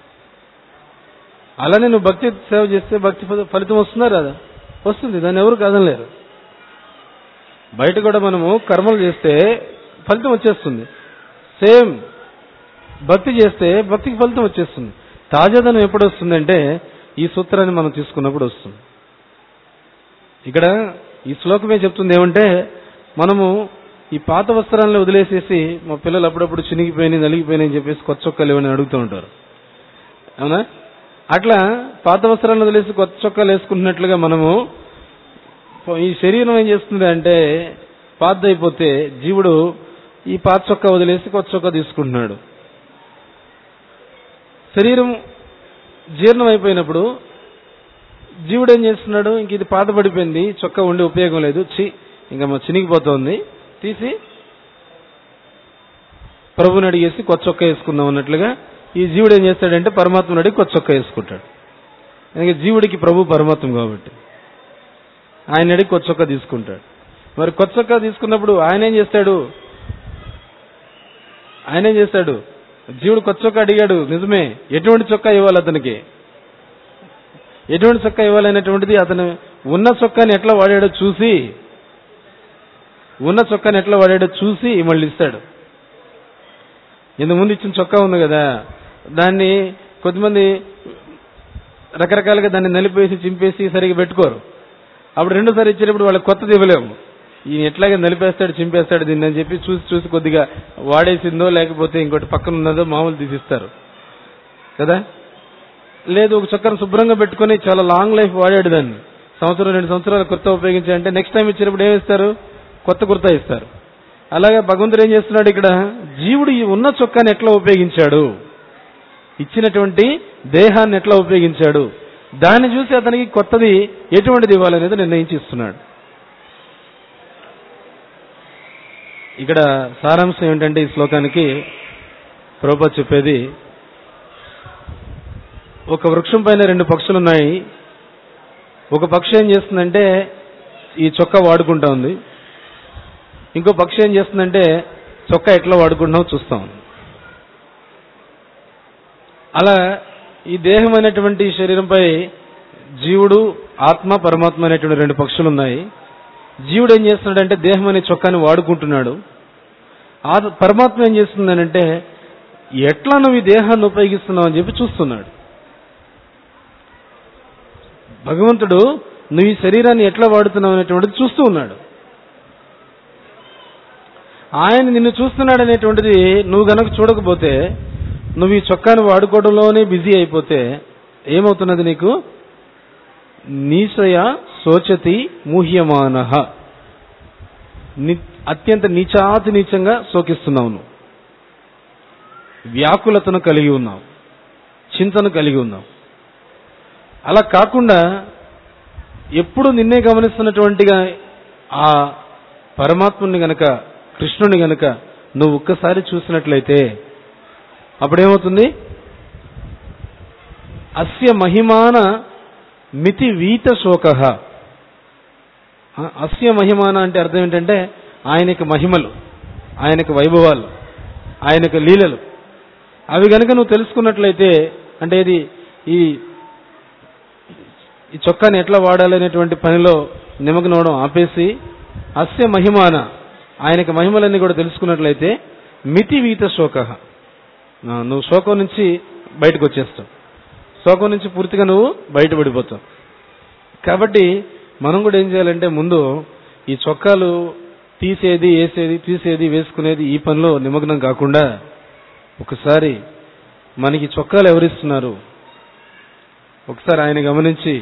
[SPEAKER 1] అలానే నువ్వు భక్తి సేవ చేస్తే భక్తి ఫలి- ఫలితం వస్తుందా రాదా వస్తుంది దాన్ని ఎవరు కాదనలేరు బయట కూడా మనము కర్మలు చేస్తే ఫలితం వచ్చేస్తుంది సేమ్ భక్తి చేస్తే భక్తికి ఫలితం వచ్చేస్తుంది తాజాదనం ఎప్పుడు వస్తుందంటే ఈ సూత్రాన్ని మనం తీసుకున్నప్పుడు వస్తుంది ఇక్కడ ఈ శ్లోకమే చెప్తుంది ఏమంటే మనము ఈ పాత వస్త్రాలను వదిలేసేసి మా పిల్లలు అప్పుడప్పుడు చినిగిపోయినాయి నలిగిపోయినాయి అని చెప్పేసి కొత్త చొక్కాలు ఇవన్నీ అడుగుతూ ఉంటారు అవునా అట్లా పాత వస్త్రాలను వదిలేసి కొత్త చొక్కాలు వేసుకుంటున్నట్లుగా మనము ఈ శరీరం ఏం చేస్తుంది అంటే పాతదైపోతే జీవుడు ఈ పాత చొక్కా వదిలేసి కొత్త చొక్కా తీసుకుంటున్నాడు శరీరం జీర్ణం అయిపోయినప్పుడు జీవుడు ఏం చేస్తున్నాడు ఇంక ఇది పాత పడిపోయింది చొక్కా ఉండి ఉపయోగం లేదు చి ఇంకా మా చినిగిపోతోంది తీసి ప్రభుని అడిగేసి కొత్త చొక్కా వేసుకుందాం అన్నట్లుగా ఈ జీవుడు ఏం చేస్తాడంటే పరమాత్మను అడిగి కొత్త చొక్కా వేసుకుంటాడు ఎందుకంటే జీవుడికి ప్రభు పరమాత్మ కాబట్టి ఆయన అడిగి కొత్త చొక్కా తీసుకుంటాడు మరి కొత్త చొక్కా తీసుకున్నప్పుడు ఆయన ఏం చేస్తాడు ఆయన ఏం చేస్తాడు జీవుడు కొత్త చొక్కా అడిగాడు నిజమే ఎటువంటి చొక్కా ఇవ్వాలి అతనికి ఎటువంటి చొక్కా ఇవ్వాలనేటువంటిది అతను ఉన్న చొక్కాని ఎట్లా వాడాడో చూసి ఉన్న చొక్కాని ఎట్లా వాడాడో చూసి మళ్ళీ ఇస్తాడు ఇంతకుముందు ఇచ్చిన చొక్కా ఉంది కదా దాన్ని కొద్దిమంది రకరకాలుగా దాన్ని నలిపేసి చింపేసి సరిగా పెట్టుకోరు అప్పుడు రెండోసారి ఇచ్చేటప్పుడు వాళ్ళకి కొత్తది ఇవ్వలేము ఈయన ఎట్లాగే నలిపేస్తాడు చింపేస్తాడు దీన్ని అని చెప్పి చూసి చూసి కొద్దిగా వాడేసిందో లేకపోతే ఇంకోటి పక్కన ఉన్నదో మామూలు తీసిస్తారు కదా లేదు ఒక చొక్కను శుభ్రంగా పెట్టుకొని చాలా లాంగ్ లైఫ్ వాడాడు దాన్ని సంవత్సరం రెండు సంవత్సరాలు కొత్త ఉపయోగించాలంటే నెక్స్ట్ టైం ఇచ్చినప్పుడు ఏమి ఇస్తారు కొత్త కుర్తా ఇస్తారు అలాగే భగవంతుడు ఏం చేస్తున్నాడు ఇక్కడ జీవుడు ఈ ఉన్న చొక్కాని ఎట్లా ఉపయోగించాడు ఇచ్చినటువంటి దేహాన్ని ఎట్లా ఉపయోగించాడు దాన్ని చూసి అతనికి కొత్తది ఎటువంటిది ఇవ్వాలనేది నిర్ణయించి ఇస్తున్నాడు ఇక్కడ సారాంశం ఏంటంటే ఈ శ్లోకానికి ప్రభుపా చెప్పేది ఒక వృక్షం పైన రెండు పక్షులు ఉన్నాయి ఒక పక్షి ఏం చేస్తుందంటే ఈ చొక్కా వాడుకుంటా ఉంది ఇంకో పక్షి ఏం చేస్తుందంటే చొక్కా ఎట్లా వాడుకుంటున్నావు చూస్తాం అలా ఈ దేహం అనేటువంటి ఈ శరీరంపై జీవుడు ఆత్మ పరమాత్మ అనేటువంటి రెండు పక్షులు ఉన్నాయి జీవుడు ఏం చేస్తున్నాడంటే దేహం అనే చొక్కాని వాడుకుంటున్నాడు ఆ పరమాత్మ ఏం చేస్తుందనంటే ఎట్లా నువ్వు ఈ దేహాన్ని ఉపయోగిస్తున్నావు అని చెప్పి చూస్తున్నాడు భగవంతుడు నువ్వు ఈ శరీరాన్ని ఎట్లా వాడుతున్నావు అనేటువంటిది చూస్తూ ఉన్నాడు ఆయన నిన్ను చూస్తున్నాడు అనేటువంటిది నువ్వు గనక చూడకపోతే నువ్వు ఈ చొక్కాను వాడుకోవడంలోనే బిజీ అయిపోతే ఏమవుతున్నది నీకు నీచయ శోచతి మూహ్యమాన అత్యంత నీచాతి నీచంగా శోకిస్తున్నావు నువ్వు వ్యాకులతను కలిగి ఉన్నావు చింతను కలిగి ఉన్నావు అలా కాకుండా ఎప్పుడు నిన్నే గమనిస్తున్నటువంటిగా ఆ పరమాత్ముని గనక కృష్ణుని గనక నువ్వు ఒక్కసారి చూసినట్లయితే అప్పుడేమవుతుంది అస్య మహిమాన మితి వీత శోక అస్య మహిమాన అంటే అర్థం ఏంటంటే ఆయనకి మహిమలు ఆయనకి వైభవాలు ఆయనకి లీలలు అవి గనక నువ్వు తెలుసుకున్నట్లయితే అంటే ఇది ఈ ఈ చొక్కాని ఎట్లా వాడాలనేటువంటి పనిలో నిమగ్నవడం ఆపేసి అస్య మహిమాన ఆయనకి మహిమలన్నీ కూడా తెలుసుకున్నట్లయితే మితి వీత శోక నువ్వు శోకం నుంచి బయటకు వచ్చేస్తావు శోకం నుంచి పూర్తిగా నువ్వు బయటపడిపోతావు కాబట్టి మనం కూడా ఏం చేయాలంటే ముందు ఈ చొక్కాలు తీసేది వేసేది తీసేది వేసుకునేది ఈ పనిలో నిమగ్నం కాకుండా ఒకసారి మనకి చొక్కాలు ఎవరిస్తున్నారు ఒకసారి ఆయన గమనించి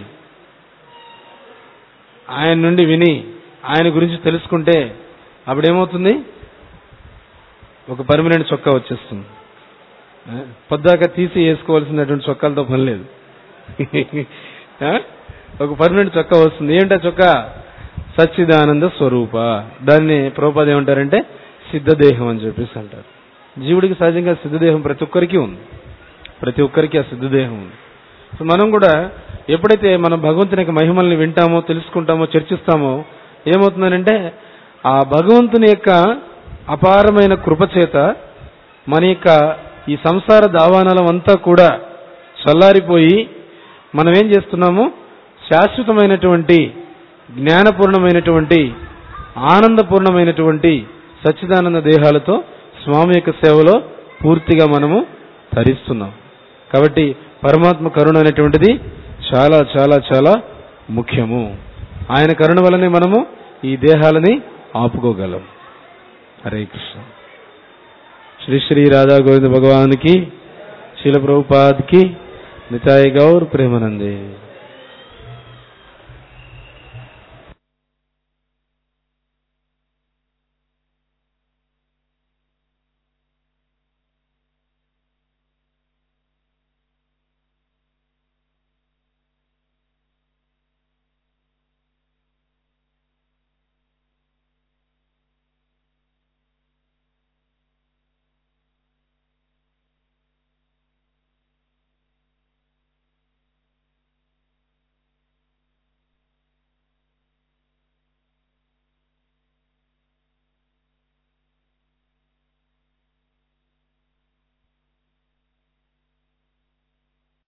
[SPEAKER 1] ఆయన నుండి విని ఆయన గురించి తెలుసుకుంటే అప్పుడేమవుతుంది ఒక పర్మనెంట్ చొక్కా వచ్చేస్తుంది పొద్దాక తీసి వేసుకోవాల్సినటువంటి చొక్కాలతో పని లేదు ఒక పర్మనెంట్ చొక్కా వస్తుంది ఏంటా చొక్కా సచ్చిదానంద స్వరూప దాన్ని ప్రభుపాద ఏమంటారంటే సిద్ధదేహం అని చెప్పేసి అంటారు జీవుడికి సహజంగా సిద్ధదేహం ప్రతి ఒక్కరికి ఉంది ప్రతి ఒక్కరికి ఆ సిద్ధదేహం ఉంది సో మనం కూడా ఎప్పుడైతే మనం భగవంతుని యొక్క మహిమల్ని వింటామో తెలుసుకుంటామో చర్చిస్తామో ఏమవుతుందనంటే ఆ భగవంతుని యొక్క అపారమైన కృపచేత మన యొక్క ఈ సంసార దావానాలం అంతా కూడా చల్లారిపోయి మనం ఏం చేస్తున్నాము శాశ్వతమైనటువంటి జ్ఞానపూర్ణమైనటువంటి ఆనందపూర్ణమైనటువంటి సచ్చిదానంద దేహాలతో స్వామి యొక్క సేవలో పూర్తిగా మనము ధరిస్తున్నాం కాబట్టి పరమాత్మ కరుణ అనేటువంటిది చాలా చాలా చాలా ముఖ్యము ఆయన కరుణ వలనే మనము ఈ దేహాలని ఆపుకోగలం హరే కృష్ణ శ్రీ శ్రీ రాధా గోవింద భగవాన్ కి శిల ప్రభుపాద్ కి నితాయి గౌర్ ప్రేమనందే